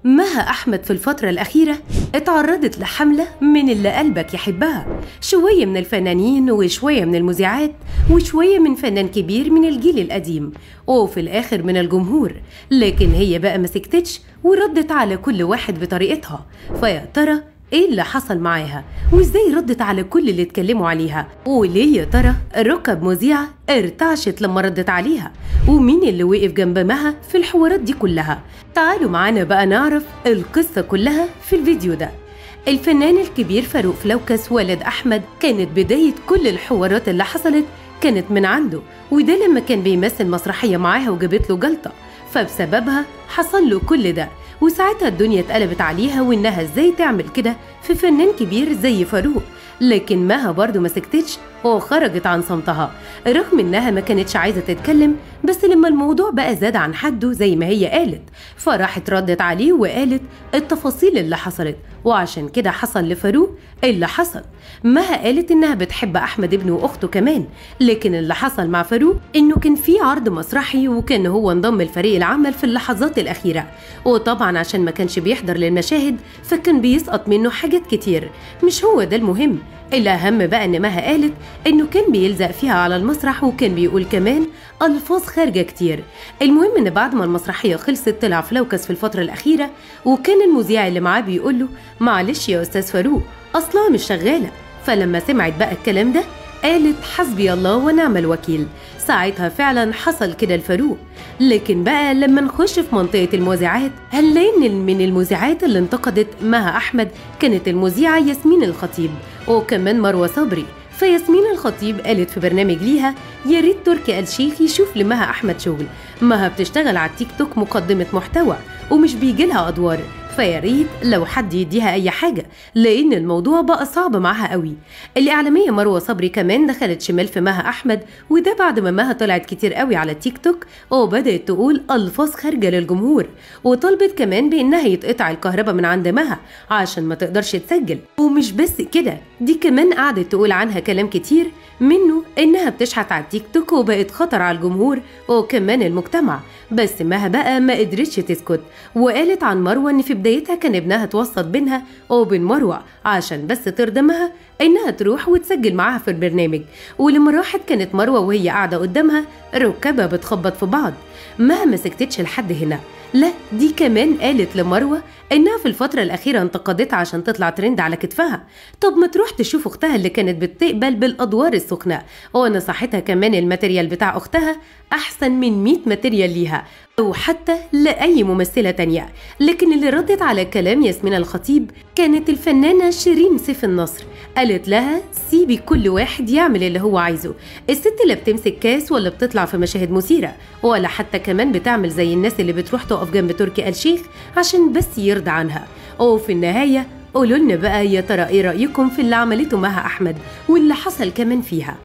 مها أحمد في الفترة الأخيرة اتعرضت لحملة من اللي قلبك يحبها شوية من الفنانين وشوية من المذيعات وشوية من فنان كبير من الجيل القديم وفي الآخر من الجمهور لكن هي بقى ما سكتتش وردت على كل واحد بطريقتها فيا ترى ايه اللي حصل معاها وازاي ردت على كل اللي اتكلموا عليها وليه يا ترى ركب مذيعة ارتعشت لما ردت عليها ومين اللي وقف جنب مها في الحوارات دي كلها تعالوا معانا بقى نعرف القصة كلها في الفيديو ده الفنان الكبير فاروق فلوكس والد أحمد كانت بداية كل الحوارات اللي حصلت كانت من عنده وده لما كان بيمثل مسرحية معاها وجابت له جلطة فبسببها حصل له كل ده وساعتها الدنيا اتقلبت عليها وانها ازاي تعمل كده في فنان كبير زي فاروق لكن مها برضه ما سكتتش وخرجت عن صمتها رغم انها ما كانتش عايزه تتكلم بس لما الموضوع بقى زاد عن حده زي ما هي قالت فراحت ردت عليه وقالت التفاصيل اللي حصلت وعشان كده حصل لفاروق اللي حصل مها قالت انها بتحب احمد ابنه واخته كمان لكن اللي حصل مع فاروق انه كان في عرض مسرحي وكان هو انضم لفريق العمل في اللحظات الاخيره وطبعا عشان ما كانش بيحضر للمشاهد فكان بيسقط منه حاجات كتير مش هو ده المهم الأهم بقى إن مها قالت إنه كان بيلزق فيها على المسرح وكان بيقول كمان ألفاظ خارجة كتير المهم إن بعد ما المسرحية خلصت طلع فلوكس في الفترة الأخيرة وكان المذيع اللي معاه بيقول له معلش يا أستاذ فاروق أصلها مش شغالة فلما سمعت بقى الكلام ده قالت حسبي الله ونعم الوكيل ساعتها فعلا حصل كده الفاروق لكن بقى لما نخش في منطقة المذيعات هنلاقي إن من المذيعات اللي انتقدت مها أحمد كانت المذيعة ياسمين الخطيب وكمان مروة صبري فياسمين الخطيب قالت في برنامج ليها يا ريت تركي آل شيخ يشوف لمها أحمد شغل مها بتشتغل على التيك توك مقدمة محتوى ومش بيجي لها أدوار فيا ريت لو حد يديها اي حاجه لان الموضوع بقى صعب معاها قوي الاعلاميه مروه صبري كمان دخلت شمال في مها احمد وده بعد ما مها طلعت كتير قوي على التيك توك وبدات تقول الفاظ خارجه للجمهور وطلبت كمان بانها يتقطع الكهرباء من عند مها عشان ما تقدرش تسجل ومش بس كده دي كمان قعدت تقول عنها كلام كتير منه انها بتشحت على التيك توك وبقت خطر على الجمهور وكمان المجتمع بس مها بقى ما قدرتش تسكت وقالت عن مروه ان في بدايتها كان ابنها توسط بينها وبين مروه عشان بس ترضى مها انها تروح وتسجل معاها في البرنامج ولما راحت كانت مروه وهي قاعده قدامها ركبها بتخبط في بعض مها ما سكتتش لحد هنا لا دي كمان قالت لمروه انها في الفتره الاخيره انتقدتها عشان تطلع ترند على كتفها طب ما تروح تشوف اختها اللي كانت بتقبل بالادوار السخنه ونصحتها كمان الماتيريال بتاع اختها احسن من 100 ماتيريال ليها او حتى لاي ممثله تانية لكن اللي ردت على كلام ياسمين الخطيب كانت الفنانه شيرين سيف النصر قالت لها سيبي كل واحد يعمل اللي هو عايزه الست لا بتمسك كاس ولا بتطلع في مشاهد مثيره ولا حتى كمان بتعمل زي الناس اللي بتروح تقف جنب تركي آل شيخ عشان بس يرضى عنها وفي النهايه قولوا لنا بقى يا ترى ايه رايكم في اللي عملته مها احمد واللي حصل كمان فيها